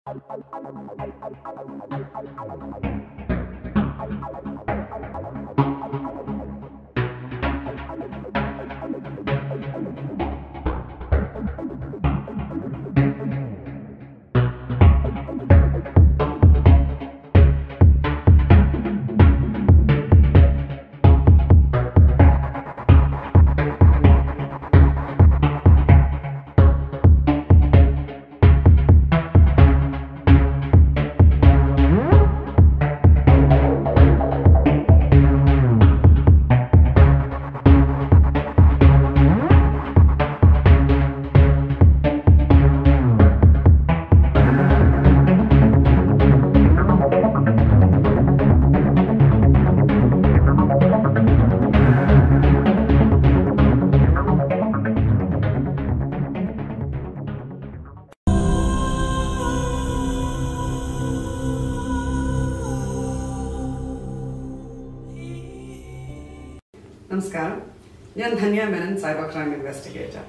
നമസ്കാരം ഞാൻ Dhanya Menon cyber crime investigator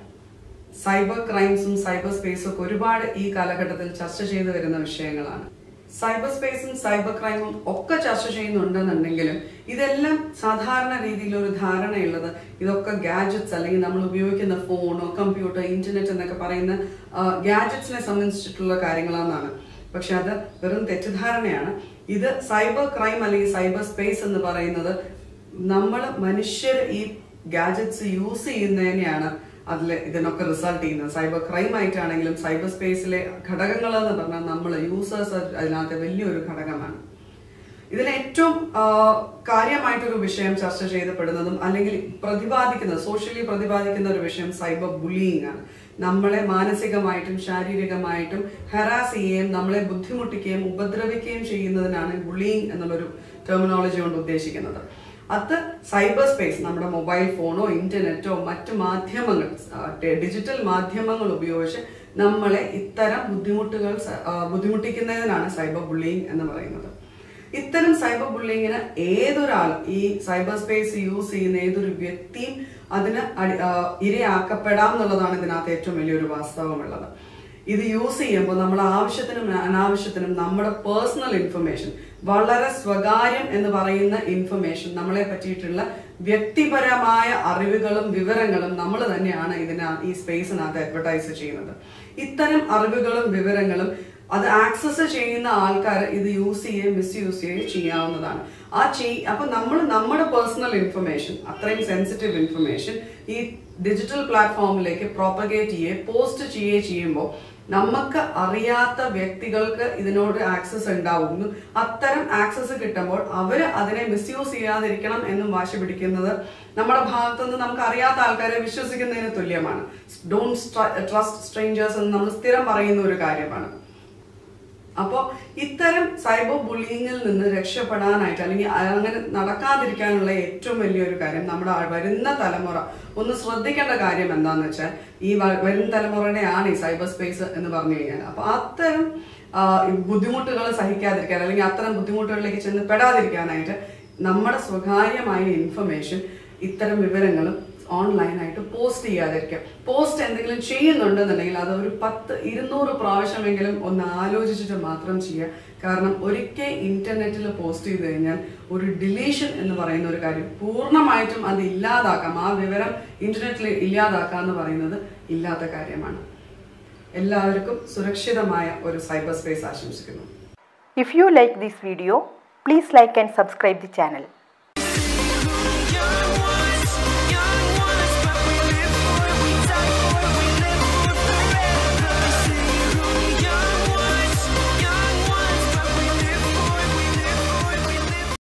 cyber ക്രൈംസും സൈബർ സ്പേസും ഒക്കെ ഒരുപാട് ഈ കാലഘട്ടത്തിൽ ചർച്ച ചെയ്തു വരുന്ന വിഷയങ്ങളാണ് സൈബർ സ്പേസും സൈബർ ക്രൈമും ഒക്കെ ചർച്ച ചെയ്യുന്നുണ്ടെന്നുണ്ടെങ്കിലും ഇതെല്ലാം സാധാരണ രീതിയിൽ ഒരു ധാരണയുള്ളത് ഇതൊക്കെ ഗാഡ്ജറ്റ്സ് അല്ലെങ്കിൽ നമ്മൾ ഉപയോഗിക്കുന്ന ഫോണോ കമ്പ്യൂട്ടർ ഇന്റർനെറ്റ് എന്നൊക്കെ പറയുന്ന ഗാഡ്ജറ്റ്സിനെ സംബന്ധിച്ചിട്ടുള്ള കാര്യങ്ങളാണെന്നാണ് പക്ഷെ അത് വെറും തെറ്റിദ്ധാരണയാണ് ഇത് സൈബർ ക്രൈം അല്ലെങ്കിൽ സൈബർ സ്പേസ് എന്ന് പറയുന്നത് നമ്മൾ മനുഷ്യർ ഈ ഗാഡ്ജറ്റ്സ് യൂസ് ചെയ്യുന്നതിനെയാണ് അതിൽ ഇതിനൊക്കെ റിസൾട്ട് ചെയ്യുന്നത് സൈബർ ക്രൈം ആയിട്ടാണെങ്കിലും സൈബർ സ്പേസിലെ ഘടകങ്ങൾ എന്ന് പറഞ്ഞാൽ നമ്മൾ യൂസേഴ്സ് അതിനകത്ത് വലിയൊരു ഘടകമാണ് ഇതിൽ ഏറ്റവും ആ, കാര്യമായിട്ടൊരു വിഷയം ചർച്ച ചെയ്യപ്പെടുന്നതും അല്ലെങ്കിൽ പ്രതിപാദിക്കുന്നത് സോഷ്യലി പ്രതിപാദിക്കുന്ന ഒരു വിഷയം സൈബർ ബുള്ളിയിങ് ആണ് നമ്മളെ മാനസികമായിട്ടും ശാരീരികമായിട്ടും ഹരാസ് ചെയ്യുകയും നമ്മളെ ബുദ്ധിമുട്ടിക്കുകയും ഉപദ്രവിക്കുകയും ചെയ്യുന്നതിനാണ് ബുള്ളിയിങ് എന്നുള്ളൊരു ടെർമിനോളജി കൊണ്ട് ഉദ്ദേശിക്കുന്നത് അത് സൈബർ സ്പേസ് നമ്മുടെ മൊബൈൽ ഫോണോ ഇന്റർനെറ്റോ മറ്റ് മാധ്യമങ്ങൾ ഡിജിറ്റൽ മാധ്യമങ്ങൾ ഉപയോഗിച്ച് നമ്മളെ ഇത്തരം ബുദ്ധിമുട്ടുകൾ സ- ആ, ബുദ്ധിമുട്ടിക്കുന്നതിനാണ് സൈബർ ബുള്ളിയിങ് എന്ന് പറയുന്നത് ഇത്തരം സൈബർ ബുള്ളിങ്ങിന് ഏതൊരാളും ഈ സൈബർ സ്പേസ് യൂസ് ചെയ്യുന്ന ഏതൊരു വ്യക്തിയും അതിന് അടി- ആ, ഇരയാക്കപ്പെടാം എന്നുള്ളതാണ് ഇതിനകത്ത് ഏറ്റവും വലിയൊരു വാസ്തവമുള്ളത് ഇത് യൂസ് ചെയ്യുമ്പോൾ നമ്മൾ ആവശ്യത്തിനും അനാവശ്യത്തിനും നമ്മുടെ പേഴ്സണൽ ഇൻഫർമേഷൻ വളരെ സ്വകാര്യം എന്ന് പറയുന്ന ഇൻഫർമേഷൻ നമ്മളെ പറ്റിയിട്ടുള്ള വ്യക്തിപരമായ അറിവുകളും വിവരങ്ങളും നമ്മൾ തന്നെയാണ് ഇതിന ഈ സ്പേസിനകത്ത് അഡ്വർടൈസ് ചെയ്യുന്നത് ഇത്തരം അറിവുകളും വിവരങ്ങളും അത് ആക്സസ് ചെയ്യുന്ന ആൾക്കാർ ഇത് യൂസ് ചെയ്യുകയും മിസ്യൂസ് ചെയ്യുകയും ചെയ്യാവുന്നതാണ് ആ ചെയ് അപ്പൊ നമ്മൾ നമ്മുടെ പേഴ്സണൽ ഇൻഫർമേഷൻ അത്രയും സെൻസിറ്റീവ് ഇൻഫർമേഷൻ ഈ ഡിജിറ്റൽ പ്ലാറ്റ്ഫോമിലേക്ക് പ്രോപ്പഗേറ്റ് ചെയ്യുകയും പോസ്റ്റ് ചെയ്യുകയും ചെയ്യുമ്പോൾ നമുക്ക് അറിയാത്ത വ്യക്തികൾക്ക് ഇതിനോട് ആക്സസ് ഉണ്ടാവുന്നു അത്തരം ആക്സസ് കിട്ടുമ്പോൾ അവര് അതിനെ മിസ്യൂസ് ചെയ്യാതിരിക്കണം എന്നും വാശി പിടിക്കുന്നത് നമ്മുടെ ഭാഗത്തുനിന്ന് നമുക്ക് അറിയാത്ത ആൾക്കാരെ വിശ്വസിക്കുന്നതിന് തുല്യമാണ് ഡോണ്ട് ട്രസ്റ്റ് സ്ട്രേഞ്ചേഴ്സ് എന്ന് നമ്മൾ സ്ഥിരം പറയുന്ന ഒരു കാര്യമാണ് അപ്പോൾ ഇത്തരം സൈബർ ബുള്ളിങ്ങിൽ നിന്ന് രക്ഷപ്പെടാനായിട്ട് അല്ലെങ്കിൽ അങ്ങനെ നടക്കാതിരിക്കാനുള്ള ഏറ്റവും വലിയൊരു കാര്യം നമ്മുടെ ആ വരുന്ന തലമുറ ഒന്ന് ശ്രദ്ധിക്കേണ്ട കാര്യം എന്താന്ന് വെച്ചാൽ ഈ വ- വരുന്ന തലമുറയുടെയാണ് ഈ സൈബർ സ്പേസ് എന്ന് പറഞ്ഞു കഴിഞ്ഞാൽ അപ്പൊ അത്തരം ആ, ഈ ബുദ്ധിമുട്ടുകൾ സഹിക്കാതിരിക്കാൻ അല്ലെങ്കിൽ അത്തരം ബുദ്ധിമുട്ടുകളിലേക്ക് ചെന്ന് പെടാതിരിക്കാനായിട്ട് നമ്മുടെ സ്വകാര്യമായ ഇൻഫർമേഷൻ ഇത്തരം വിവരങ്ങളും ഓൺലൈനായിട്ട് പോസ്റ്റ് ചെയ്യാതിരിക്കുക പോസ്റ്റ് എന്തെങ്കിലും ചെയ്യുന്നുണ്ടെന്നുണ്ടെങ്കിൽ അത് ഒരു പത്ത് ഇരുന്നൂറ് പ്രാവശ്യമെങ്കിലും ഒന്ന് ആലോചിച്ചിട്ട് മാത്രം ചെയ്യുക കാരണം ഒരിക്കൽ ഇന്റർനെറ്റിൽ പോസ്റ്റ് ചെയ്ത് കഴിഞ്ഞാൽ ഒരു ഡിലീഷൻ എന്ന് പറയുന്ന ഒരു കാര്യം പൂർണ്ണമായിട്ടും അത് ഇല്ലാതാക്കാം ആ വിവരം ഇന്റർനെറ്റിൽ ഇല്ലാതാക്കുക എന്ന് പറയുന്നത് ഇല്ലാത്ത കാര്യമാണ് എല്ലാവർക്കും സുരക്ഷിതമായ ഒരു സൈബർ സ്പേസ് ആശംസിക്കുന്നു If you like this video, please like and subscribe the channel.